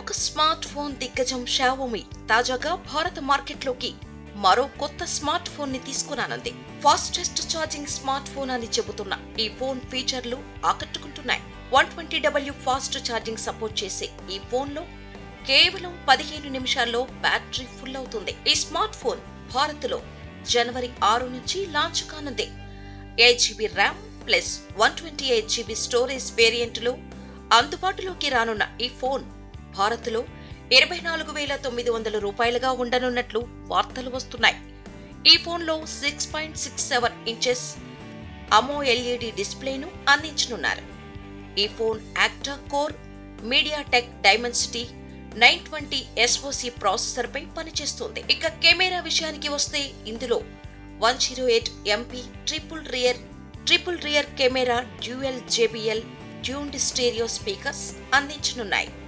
ప్రముఖ smart phone దిగ్గజం Xiaomi తాజాగా భారత మార్కెట్లోకి మరో కొత్త స్మార్ట్ ఫోన్ ని తీసుకురానుంది ఫాస్టెస్ట్ ఛార్జింగ్ స్మార్ట్ ఫోన్ అని చెబుతున్న ఈ ఫోన్ ఫీచర్లు ఆకట్టుకుంటున్నాయి one twenty W fast charging support చేసే ఈ ఫోన్ లో కేవలం పదిహేను నిమిషాల్లో బ్యాటరీ ఫుల్ అవుతుంది ఈ స్మార్ట్ ఫోన్ భారత్ లో జనవరి ఆరు నుంచి లాంచ్ కానుంది eight GB RAM plus one twenty eight GB storage వేరియంట్లో అందుబాటులోకి రానున్న ఈ ఫోన్ భారత్లో ఇరవై నాలుగు వేల తొమ్మిది వందల రూపాయలుగా ఉండనున్నట్లు వార్తలు వస్తున్నాయి ఈ ఫోన్లో six point six seven inches AMOLED డిస్ప్లేను అందించనున్నారు ఈ phone octa core MediaTek Dimensity nine twenty SoC processor పై పనిచేస్తుంది ఇక కెమెరా విషయానికి వస్తే ఇందులో one zero eight MP triple rear triple rear camera dual JBL tuned stereo speakers అందించనున్నాయి